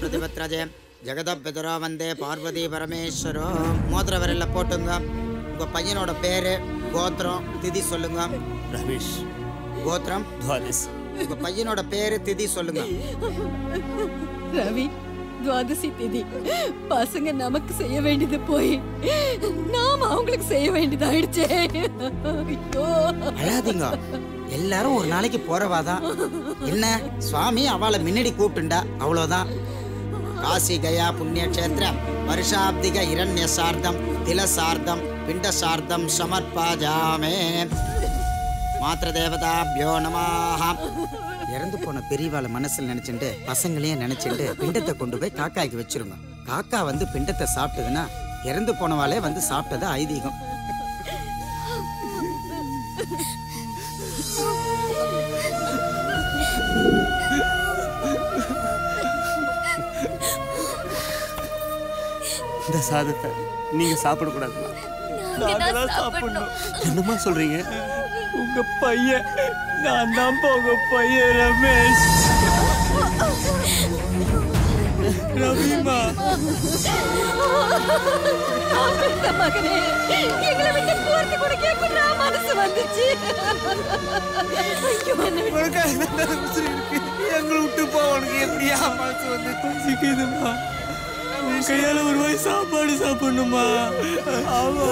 பிரதிபத்ரஜே ஜெகத பிதரோ வந்தே பார்வதி பரமேஸ்வரோ மோதிர விரல்ல போட்டுங்க உங்க பையனோட பேரு கோத்திரம் திதி சொல்லுங்க ரமேஷ் கோத்திரம் துவாதஸ் உங்க பையனோட பேரு திதி சொல்லுங்க ரவி துவாதசி திதி பசங்க நமக்கு செய்ய வேண்டியது போய் நாம அவங்களுக்கு செய்ய வேண்டியது ஆயிடுச்சே ஐயோ அழாதீங்க எல்லாரும் ஒரு நாளைக்கு போறவாதான் என்ன சுவாமி அவளை முன்னாடி கூப்பிட்டுண்டா அவ்வளவுதான் காசி கயா புண்ணிய கஷேத்திரம் வருஷாப்திக இரண்ய சார்த்தம் தில சார்த்தம் பிண்ட சார்த்தம் சமர்ப்பாஜாமே மாத்திர தேவதாபியோ நமாக இறந்து போன பெரியவாளை மனசுல நினைச்சுட்டு பசங்களையும் நினைச்சுட்டு பிண்டத்தை கொண்டு போய் காக்காய்க்கு வச்சிருங்க காக்கா வந்து பிண்டத்தை சாப்பிட்டதுன்னா இறந்து போனவாளே வந்து சாப்பிட்டது ஐதீகம் இந்த சாதத்தை நீங்க சாப்பிடக்கூடாதுமா நாங்க தான் சாப்பிடணும் என்னம்மா சொல்றீங்க உங்க பையன் நான் தான் உங்க பையன் ரமேஷ் ரவிமா ஆப்பிட்ட மகனே எங்களை விட்டு போறது கூட கேட்கணும்னா மனசு வந்துச்சு ஐயோ என்ன விட்டு உனக்கு இருக்கு எங்களை விட்டு போவனுக்கு எப்படியா மனசு வந்து பசிக்குதுமா உன் கையால ஒரு வாய் சாப்பாடு சாப்பிடணுமா ஆமா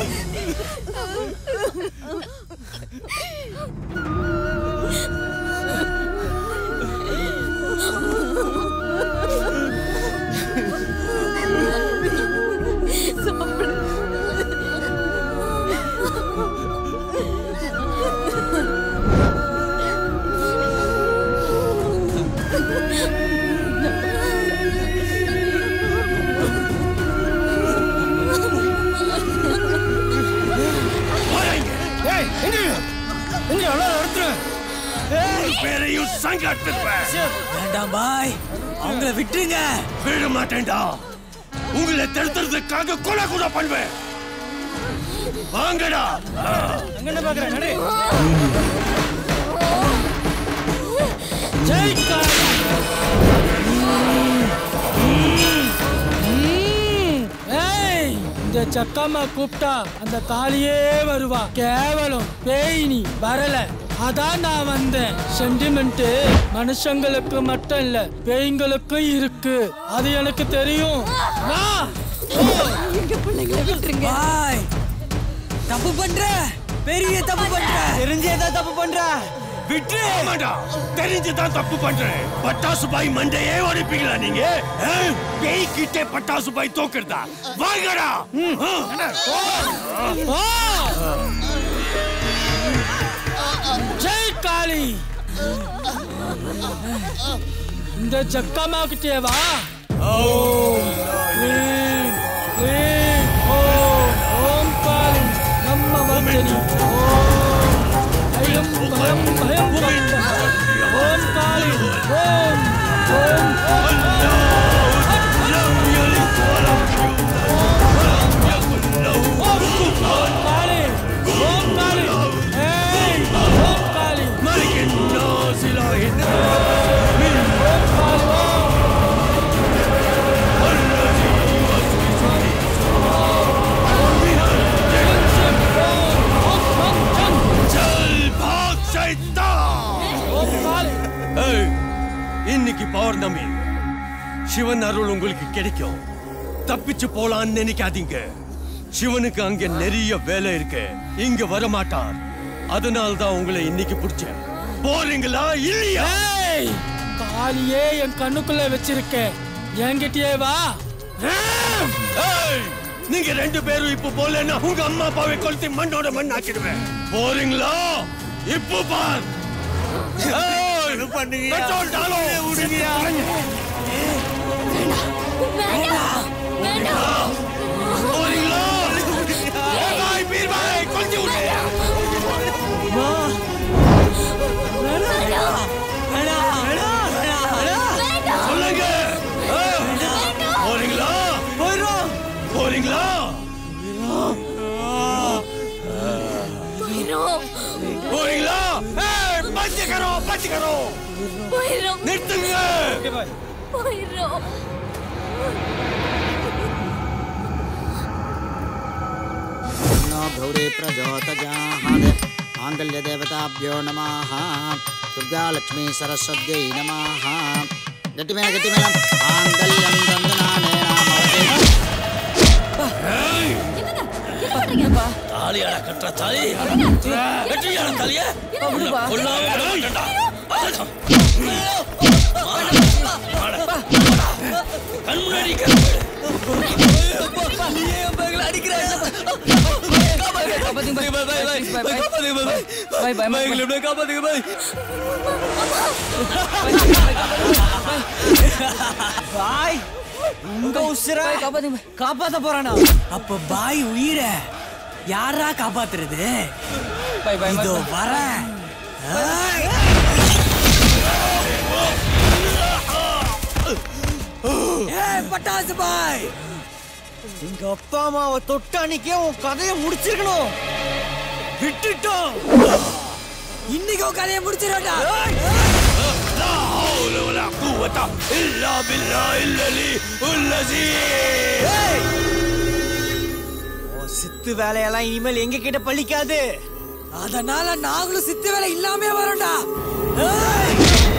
சாப்பிடு பேரையும் சங்காட்டுப்பேன் வேண்டாம் பாய் அவங்கள விட்டுருங்க விட மாட்டேன்டா உங்களை தடுத்துறதுக்காக கொலை கூட பண்ணுவேன் வாங்கடா என்ன பாக்குறேன் நடு ஏய் இந்த சக்கம்மா கூப்பிட்டா அந்த காளியே வருவா கேவலம் பேய் நீ வரல அதான் நான் வந்தேன் சென்டிமெண்ட் மனுஷங்களுக்கு மட்டும் இல்ல பேய்களுக்கும் இருக்கு அது எனக்கு தெரியும் வா எங்க பிள்ளைங்களை விட்டுருங்க பாய் தப்பு பண்ற பெரிய தப்பு பண்ற தெரிஞ்சே தான் தப்பு பண்ற விட்டு ஆமாடா தெரிஞ்சுதான் தப்பு பண்றேன் பட்டாசு பாய் மண்டையே உடைப்பீங்களா நீங்க ஆ? பேய் கிட்டே பட்டாசு பாய் தோக்குறதா வாங்கடா வா. ஜெய் காளி இந்த ஜக்கம்மா கிட்டே வா ஓம் க்ளீம் க்ளீம் ஓம் ஓம் காளி நம்ம வந்தனி ஓம் ஐயம் பயம் பயம் பயம். ஓம் காளி ஓம் ஓம் ஓம் காளி ஓம் காளி ஏய் ஓம் காளி மலிக்கண்ணா சிலாஹின் ஓம் காளி ஓம் चल भाग शैतान ஓம் காளி ஏய், இன்னைக்கு பௌர்ணமி சிவன் அருள் உங்களுக்கு கிடைக்கும் தப்பிச்சு போலான்னு நினைக்காதீங்க சிவனுக்கு அங்க நிறைய வேலை இருக்கு இங்க வர மாட்டார் அதனால தான் உங்களை இன்னைக்கு பிடிச்சேன் போறீங்களா இல்லையா ஏய் காளியே என் கண்ணுக்குள்ள வச்சிருக்கேன் என்கிட்டயே வா ஏய், நீங்க ரெண்டு பேரும் இப்ப போலன்னா உங்க அம்மா அப்பாவை கொளுத்தி மண்ணோட மண் ஆக்கிடுவேன் போறீங்களா இப்போ பார் ஏய், பெட்ரோல் டாலோ. போறீங்களா பாய் பீர் பாய் கொளுத்தி விடுங்க சொல்லுங்க ஏய், போறீங்களா போயிடும் போறீங்களா போறீங்களா ஏய், பஞ்சு கரோ பஞ்சு கரோ நிறுத்துங்க போயிடுறோம் नो गौरी प्रचोदयात् माङ्गल्यदेवताभ्यो नमः दुर्गालक्ष्मी सरस्वत्यै नमः गट्टिमेन गट्टिमेनं माङ्गल्यं दन्दनानेनामवते தாலியாட கட்டுற தாலி வெற்றியாட தாலிய கொல்லாம விட மாட்டேன்டா. கண் முன்னாடி பாய் உங்க உசுர காப்பாத்த போறானா அப்ப பாய் உயிர யாரா காப்பாத்துறது இதோ வரேன் ஆய். ஏய், பட்டாசு பாய் எங்க அப்பா அம்மாவை தொட்ட அன்னைக்கே உன் கதையை முடிச்சிருக்கணும் விட்டுட்டோம் இன்னைக்கு உன் கதையை முடிச்சிருக்கா உன் சித்து வேலையெல்லாம் இனிமேல் எங்க கிட்ட பழிக்காது அதனால நாங்களும் சித்து வேலை இல்லாம வரோம்டா ஏய்!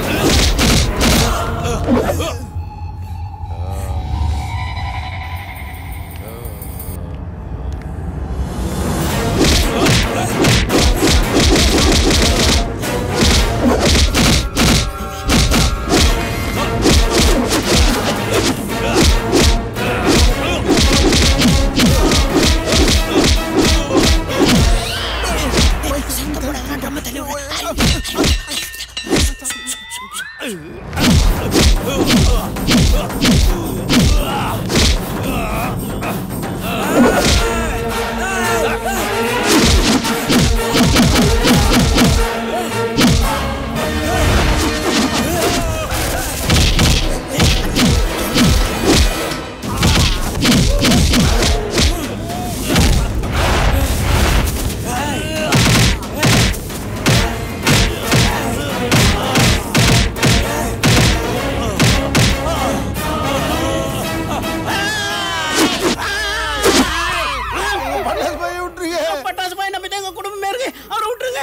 பட்டாசு பாய் நம்பி எங்க குடும்பமே இருக்கு அவரை விட்டுருங்க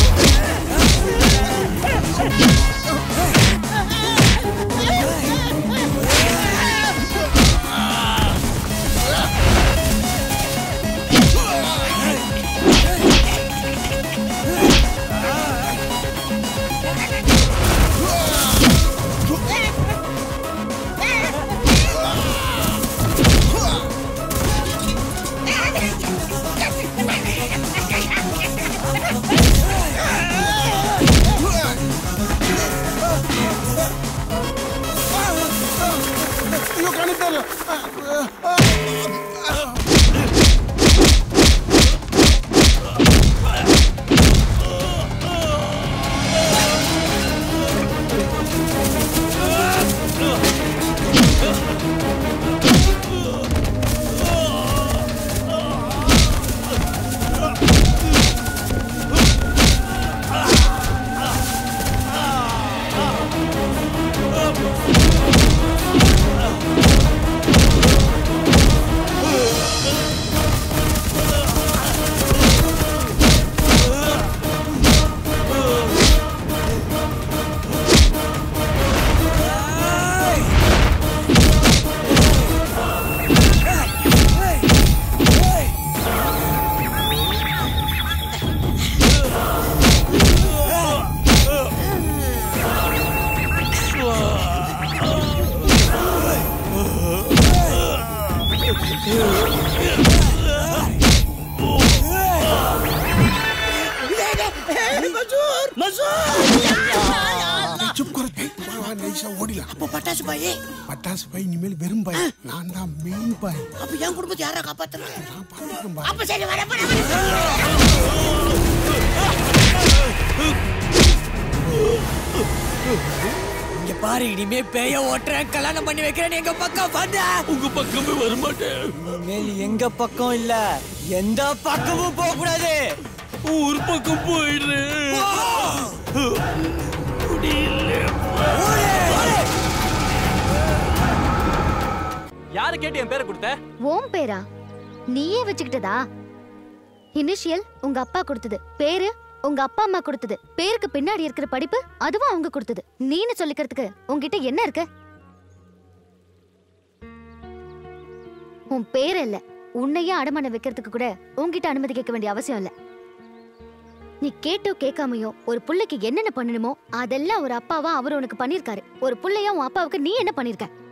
चुप करो वहाँ नहीं सा ओडिला அப்போ பட்டாசு பாய் பட்டாசு பை இனிமேல் வெறும் பாய் நான் தான் மெயின் பாய் அப்ப என் குடும்பத்தை யாரா காப்பாத்துறது நான் பார்த்துக்கிறேன் பாய் அப்ப சரி வர வர இங்க பாரு இனிமே பேய ஓட்டுறேன் கல்யாணம் பண்ணி வைக்கிறேன் எங்க பக்கம் வந்த உங்க பக்கமே வர மாட்டேன் இனிமேல் எங்க பக்கம் இல்ல எந்த பக்கமும் போக கூடாது ஊர் பக்கம் போயிடுறேன் முடியல ஓடு! கேட்டு என் பேரை கொடுத்த ஓம் பேரா நீயே வச்சுக்கிட்டதா இனிஷியல் உங்க அப்பா கொடுத்தது பேரு உங்க அப்பா அம்மா கொடுத்தது பேருக்கு பின்னாடி இருக்கிற படிப்பு அதுவும் அவங்க கொடுத்தது நீன்னு சொல்லிக்கிறதுக்கு உன்கிட்ட என்ன இருக்கு உன் பேர் இல்ல உன்னையே அடமான வைக்கிறதுக்கு கூட உன்கிட்ட அனுமதி கேட்க வேண்டிய அவசியம் இல்ல நீ கேட்டோ கேட்காமையோ ஒரு புள்ளைக்கு என்னென்ன பண்ணணுமோ அதெல்லாம் ஒரு அப்பாவா அவர் உனக்கு பண்ணிருக்காரு ஒரு புள்ளையா உன் அப்பாவுக்கு நீ என்ன பண்ணிருக்க